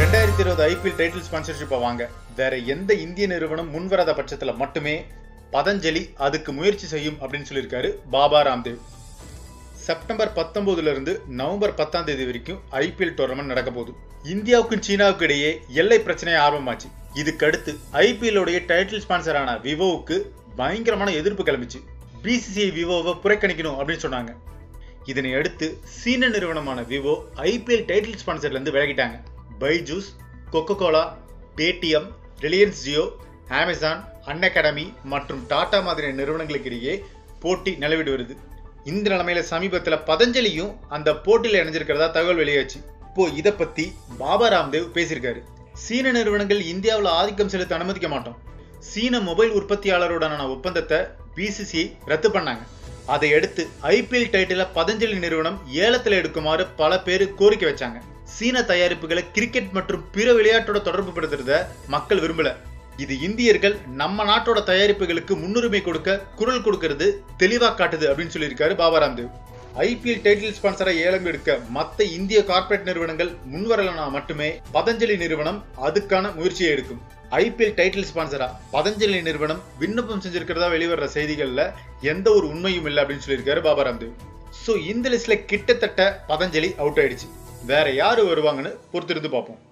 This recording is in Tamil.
ரெண்டாயிரத்தி இருபது ஐபிஎல் டைட்டில் ஸ்பான்சர்ஷிப்பை வாங்க வேற எந்த இந்திய நிறுவனம் முன்வராத பட்சத்துல மட்டுமே பதஞ்சலி அதுக்கு முயற்சி செய்யும் அப்படின்னு சொல்லியிருக்காரு பாபா ராம்தேவ் செப்டம்பர் 19 இருந்து நவம்பர் பத்தாம் தேதி வரைக்கும் ஐபிஎல் டோர்னமெண்ட் நடக்க போகுது இந்தியாவுக்கும் சீனாவுக்கும் இடையே எல்லை பிரச்சனை ஆரம்பமாச்சு இதுக்கு அடுத்து ஐபிஎல் உடைய டைட்டில் ஸ்பான்சரான விவோவுக்கு பயங்கரமான எதிர்ப்பு கிளம்பிச்சு பிசிசிஐ விவோவை புறக்கணிக்கணும் அப்படின்னு சொன்னாங்க இதனை அடுத்து சீன நிறுவனமான விவோ ஐபிஎல் டைட்டில் ஸ்பான்சர்ல இருந்து விலகிட்டாங்க Byju's Coca Cola Paytm Reliance Jio Amazon Unacademy மற்றும் டாடா மாதிரியான நிறுவனங்களுக்கு இடையே போட்டி நிலவிட்டு வருது இந்த நிலைமையில சமீபத்துல பதஞ்சலியும் அந்த போட்டியில இணைஞ்சிருக்கிறதா தகவல் வெளியாச்சு இப்போ இத பத்தி பாபா ராம்தேவ் பேசியிருக்காரு சீன நிறுவனங்கள் இந்தியாவில் ஆதிக்கம் செலுத்த அனுமதிக்க மாட்டோம் சீன மொபைல் உற்பத்தியாளருடனான ஒப்பந்தத்தை பிசிசிஐ ரத்து பண்ணாங்க அதை அடுத்து ஐபிஎல் டைட்டில பதஞ்சலி நிறுவனம் ஏலத்தில் எடுக்குமாறு பல பேர் கோரிக்கை வச்சாங்க சீன தயாரிப்புகளை கிரிக்கெட் மற்றும் பிற விளையாட்டோட தொடர்பு படுத்துறத மக்கள் விரும்பல இது இந்தியர்கள் நம்ம நாட்டோட தயாரிப்புகளுக்கு முன்னுரிமை கொடுக்க குரல் கொடுக்கிறது தெளிவா காட்டுது அப்படின்னு சொல்லியிருக்காரு பாபா ராம்தேவ் ஐபிஎல் டைட்டில் ஸ்பான்சரை ஏலம் எடுக்க மத்த இந்திய கார்ப்பரேட் நிறுவனங்கள் முன்வரலனா மட்டுமே பதஞ்சலி நிறுவனம் அதுக்கான முயற்சியை எடுக்கும் ஐபிஎல் டைட்டில் ஸ்பான்சரா பதஞ்சலி நிறுவனம் விண்ணப்பம் செஞ்சிருக்கிறதா வெளிவர்ற செய்திகள்ல எந்த ஒரு உண்மையும் இல்லை அப்படின்னு சொல்லியிருக்காரு பாபா ராம்தேவ் ஸோ இந்த லிஸ்ட்ல கிட்டத்தட்ட பதஞ்சலி அவுட் ஆயிடுச்சு வேற யாரு வருவாங்கன்னு பொறுத்திருந்து பார்ப்போம்